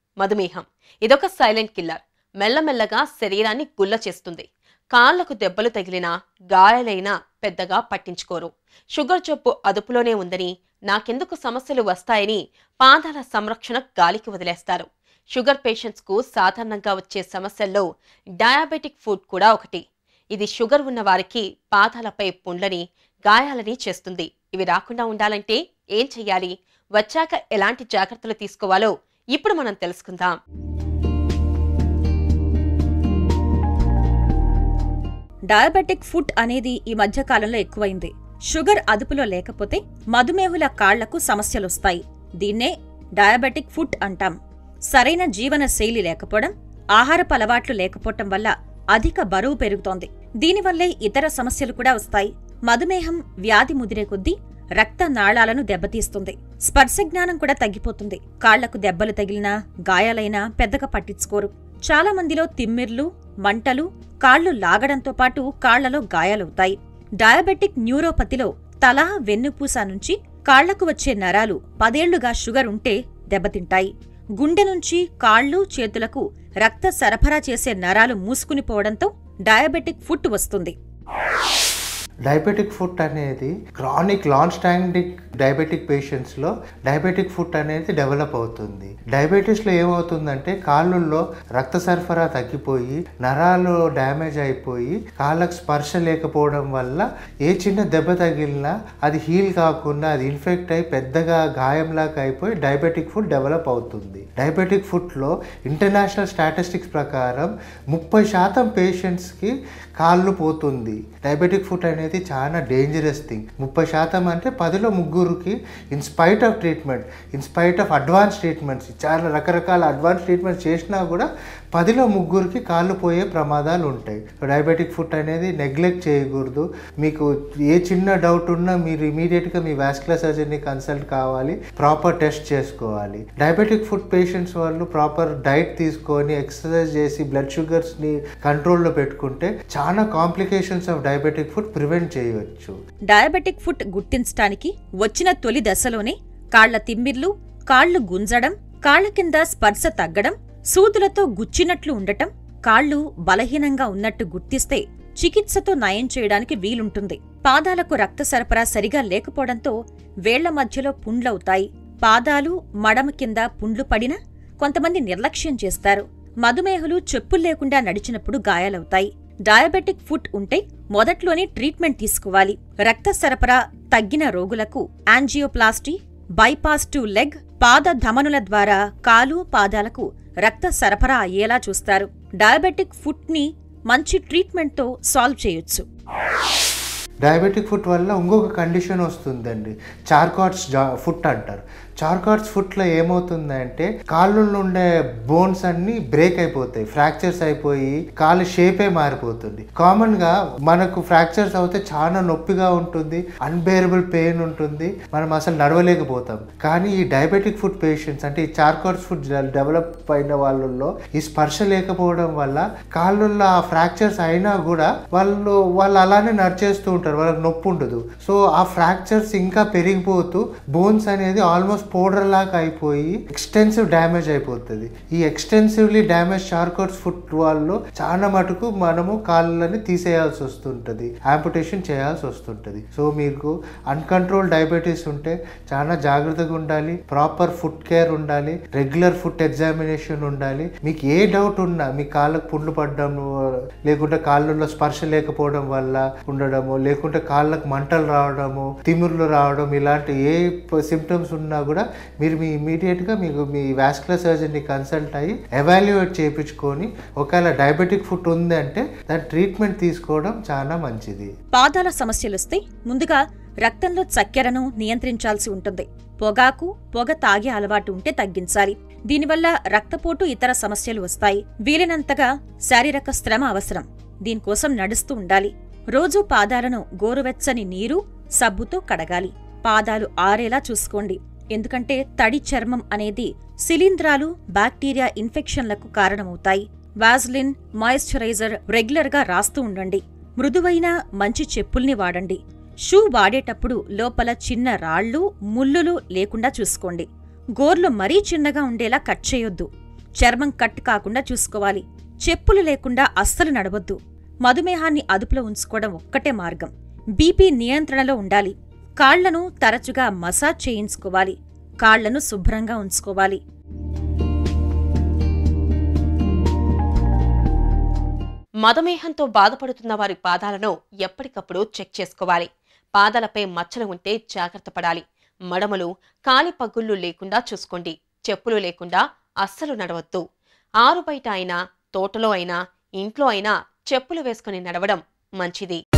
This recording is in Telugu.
మధుమేహం ఇదొక సైలెంట్ కిల్లర్ మెల్లమెల్లగా శరీరాన్ని గుల్ల చేస్తుంది కాళ్లకు దెబ్బలు తగిలినా గాయాలైనా పెద్దగా పట్టించుకోరు షుగర్ జబ్బు అదుపులోనే ఉందని నాకెందుకు సమస్యలు వస్తాయని పాదాల సంరక్షణ గాలికి వదిలేస్తారు షుగర్ పేషెంట్స్ కు సాధారణంగా వచ్చే సమస్యల్లో డయాబెటిక్ ఫుడ్ కూడా ఒకటి ఇది షుగర్ ఉన్న వారికి పాదాలపై పుండ్లని గాయాలని చేస్తుంది ఇవి రాకుండా ఉండాలంటే ఏం చెయ్యాలి వచ్చాక ఎలాంటి జాగ్రత్తలు తీసుకోవాలో ఇప్పుడు మనం తెలుసుకుందాం డయాబెటిక్ ఫుడ్ అనేది ఈ మధ్య కాలంలో ఎక్కువైంది షుగర్ అదుపులో లేకపోతే మధుమేహుల కాళ్లకు సమస్యలొస్తాయి దీన్నే డయాబెటిక్ ఫుడ్ అంటాం సరైన జీవన శైలి లేకపోవడం ఆహారపు అలవాట్లు లేకపోవటం వల్ల అధిక బరువు పెరుగుతోంది దీనివల్లే ఇతర సమస్యలు కూడా వస్తాయి మధుమేహం వ్యాధి ముదిరే కొద్దీ రక్త నాళాలను దెబ్బతీస్తుంది స్పర్శ జ్ఞానం కూడా తగ్గిపోతుంది కాళ్లకు దెబ్బలు తగిలినా గాయాలైనా పెద్దగా పట్టించుకోరు చాలా మందిలో తిమ్మిర్లు మంటలు కాళ్లు లాగడంతో పాటు కాళ్లలో గాయాలవుతాయి డయాబెటిక్ న్యూరోపతిలో తల వెన్నుపూస నుంచి కాళ్లకు వచ్చే నరాలు పదేళ్లుగా షుగర్ ఉంటే దెబ్బతింటాయి గుండె నుంచి కాళ్ళు చేతులకు రక్త సరఫరా చేసే నరాలు మూసుకుని పోవడంతో డయాబెటిక్ ఫుట్ వస్తుంది డయాబెటిక్ ఫుట్ అనేది క్రానిక్ లాంగ్ స్టాండింగ్ డయాబెటిక్ పేషెంట్స్లో డయాబెటిక్ ఫుట్ అనేది డెవలప్ అవుతుంది డయాబెటీస్లో ఏమవుతుందంటే కాళ్ళల్లో రక్త సరఫరా తగ్గిపోయి నరాలు డ్యామేజ్ అయిపోయి కాళ్ళకు స్పర్శ లేకపోవడం వల్ల ఏ చిన్న దెబ్బ తగిలినా అది హీల్ కాకుండా అది ఇన్ఫెక్ట్ అయి పెద్దగా గాయంలాగా అయిపోయి డయాబెటిక్ ఫుట్ డెవలప్ అవుతుంది డయాబెటిక్ ఫుట్లో ఇంటర్నేషనల్ స్టాటిస్టిక్స్ ప్రకారం ముప్పై శాతం పేషెంట్స్కి కాళ్ళు పోతుంది డయాబెటిక్ ఫుట్ అనేది చాలా డేంజరస్ థింగ్ ముప్పై శాతం అంటే పదిలో ముగ్గురికి in spite of treatment in spite of advance treatments చాలా రకరకాల అడ్వాన్స్ ట్రీట్మెంట్స్ చేసినా కూడా పదిలో ముగ్గురికి కాళ్ళు పోయే ప్రమాదాలు ఉంటాయి డయాబెటిక్ ఫుట్ అనేది నెగ్లెక్ట్ చేయకూడదు మీకు ఏ చిన్న డౌట్ ఉన్నా మీరు ఇమీడియట్గా మీ వాస్కులర్ సర్జన్ని కన్సల్ట్ కావాలి ప్రాపర్ టెస్ట్ చేసుకోవాలి డయాబెటిక్ ఫుడ్ పేషెంట్స్ వాళ్ళు ప్రాపర్ డైట్ తీసుకొని ఎక్సర్సైజ్ చేసి బ్లడ్ షుగర్స్ని కంట్రోల్లో పెట్టుకుంటే చాలా complications of diabetic foot prevent చేయవచ్చు డయాబెటిక్ ఫుట్ గుర్తించటానికి వచ్చిన తొలి దశలోనే కాళ్ల తిమ్మిర్లు కాళ్లు గుంజడం కాళ్ల కింద స్పర్శ తగ్గడం సూదులతో గుచ్చినట్లు ఉండటం కాళ్ళు బలహీనంగా ఉన్నట్టు గుర్తిస్తే చికిత్సతో నయం చేయడానికి వీలుంటుంది పాదాలకు రక్త సరఫరా సరిగా లేకపోవడంతో వేళ్ల మధ్యలో పుండ్లవుతాయి పాదాలు మడమ కింద పుండ్లు పడినా కొంతమంది నిర్లక్ష్యం చేస్తారు మధుమేహులు చెప్పులు లేకుండా నడిచినప్పుడు గాయాలవుతాయి డయాబెటిక్ ఫుట్ ఉంటే మొదట్లోనే ట్రీట్మెంట్ తీసుకోవాలి రక్త సరఫరా తగ్గిన రోగులకు యాంజియోప్లాస్టీ బైపాస్ టు లెగ్ పాద ధమనుల ద్వారా కాలు పాదాలకు రక్త సరఫరా అయ్యేలా చూస్తారు డయాబెటిక్ ఫుట్ ని మంచి ట్రీట్మెంట్తో సాల్వ్ చేయొచ్చు డయాబెటిక్ ఫుట్ వల్ల ఇంకొక కండిషన్ వస్తుందండి చార్కాట్స్ జా ఫుట్ అంటారు చార్కాట్స్ ఫుట్లో ఏమవుతుందంటే కాళ్ళల్లో ఉండే బోన్స్ అన్ని బ్రేక్ అయిపోతాయి ఫ్రాక్చర్స్ అయిపోయి కాళ్ళ షేపే మారిపోతుంది కామన్గా మనకు ఫ్రాక్చర్స్ అవుతే చాలా నొప్పిగా ఉంటుంది అన్బేరబుల్ పెయిన్ ఉంటుంది మనం అసలు నడవలేకపోతాం కానీ ఈ డయాబెటిక్ ఫుడ్ పేషెంట్స్ అంటే ఈ చార్కాట్స్ ఫుడ్ డెవలప్ అయిన వాళ్ళల్లో ఈ స్పర్శ లేకపోవడం వల్ల కాళ్ళల్లో ఆ ఫ్రాక్చర్స్ అయినా కూడా వాళ్ళు వాళ్ళు అలానే నడిచేస్తూ ఉంటారు వాళ్ళకి నొప్పి ఉండదు సో ఆ ఫ్రాక్చర్స్ ఇంకా పెరిగిపోతూ బోన్స్ అనేది ఆల్మోస్ట్ పౌడర్ లాగా అయిపోయి ఎక్స్టెన్సివ్ డ్యామేజ్ అయిపోతుంది ఈ ఎక్స్టెన్సివ్లీ డ్యామేజ్ షార్కట్స్ ఫుట్ వాళ్ళు చాలా మటుకు మనము కాళ్ళని తీసేయాల్సి వస్తుంటుంది ఆంపుటేషన్ చేయాల్సి వస్తుంటుంది సో మీకు అన్కంట్రోల్ డయాబెటీస్ ఉంటే చాలా జాగ్రత్తగా ఉండాలి ప్రాపర్ ఫుడ్ కేర్ ఉండాలి రెగ్యులర్ ఫుడ్ ఎగ్జామినేషన్ ఉండాలి మీకు ఏ డౌట్ ఉన్నా మీ కాళ్ళకు పుండ్లు పడడం లేకుంటే కాళ్ళల్లో స్పర్శ లేకపోవడం వల్ల ఉండడము లేకుంటే కాళ్ళకు మంటలు రావడము తిమ్ముర్లు రావడం ఇలాంటి ఏ సిమ్టమ్స్ ఉన్నా కూడా మీరు మీ ఇమీడియట్గా మీకు మీ వాస్కులర్ సర్జన్ని కన్సల్ట్ అయ్యి ఎవాల్యుయేట్ చేయించుకొని ఒకవేళ డయాబెటిక్ ఫుడ్ ఉంది అంటే దాని ట్రీట్మెంట్ తీసుకోవడం చాలా మంచిది పాదాల సమస్యలొస్తే ముందుగా రక్తంలో చక్కెరను నియంత్రించాల్సి ఉంటుంది పొగాకు పొగ తాగే అలవాటు ఉంటే తగ్గించాలి దీనివల్ల రక్తపోటు ఇతర సమస్యలు వస్తాయి వీలైనంతగా శారీరక శ్రమ అవసరం దీనికోసం నడుస్తూ ఉండాలి రోజూ పాదాలను గోరువెచ్చని నీరు సబ్బుతో కడగాలి పాదాలు ఆరేలా చూసుకోండి ఎందుకంటే తడి చర్మం అనేది శిలీంధ్రాలు బ్యాక్టీరియా ఇన్ఫెక్షన్లకు కారణమవుతాయి వాజ్లిన్ మాయిశ్చరైజర్ రెగ్యులర్గా రాస్తూ ఉండండి మృదువైన మంచి చెప్పుల్ని వాడండి షూ వాడేటప్పుడు లోపల చిన్న రాళ్ళు ముల్లులు లేకుండా చూసుకోండి గోర్లు మరీ చిన్నగా ఉండేలా కట్ చేయొద్దు చర్మం కట్ కాకుండా చూసుకోవాలి చెప్పులు లేకుండా అస్సలు నడవద్దు మధుమేహాన్ని అదుపులో ఉంచుకోవడం ఒక్కటే మార్గం బీపీ నియంత్రణలో ఉండాలి కాళ్లను తరచుగా మసాజ్ చేయించుకోవాలి కాళ్లను శుభ్రంగా ఉంచుకోవాలి మధుమేహంతో బాధపడుతున్న వారి పాదాలను ఎప్పటికప్పుడు చెక్ చేసుకోవాలి పాదాలపై మచ్చలు ఉంటే జాగ్రత్త పడాలి మడమలు కాలి పగుళ్ళు లేకుండా చూసుకోండి చెప్పులు లేకుండా అస్సలు నడవద్దు ఆరు బయట అయినా తోటలో అయినా ఇంట్లో అయినా చెప్పులు వేసుకుని నడవడం మంచిది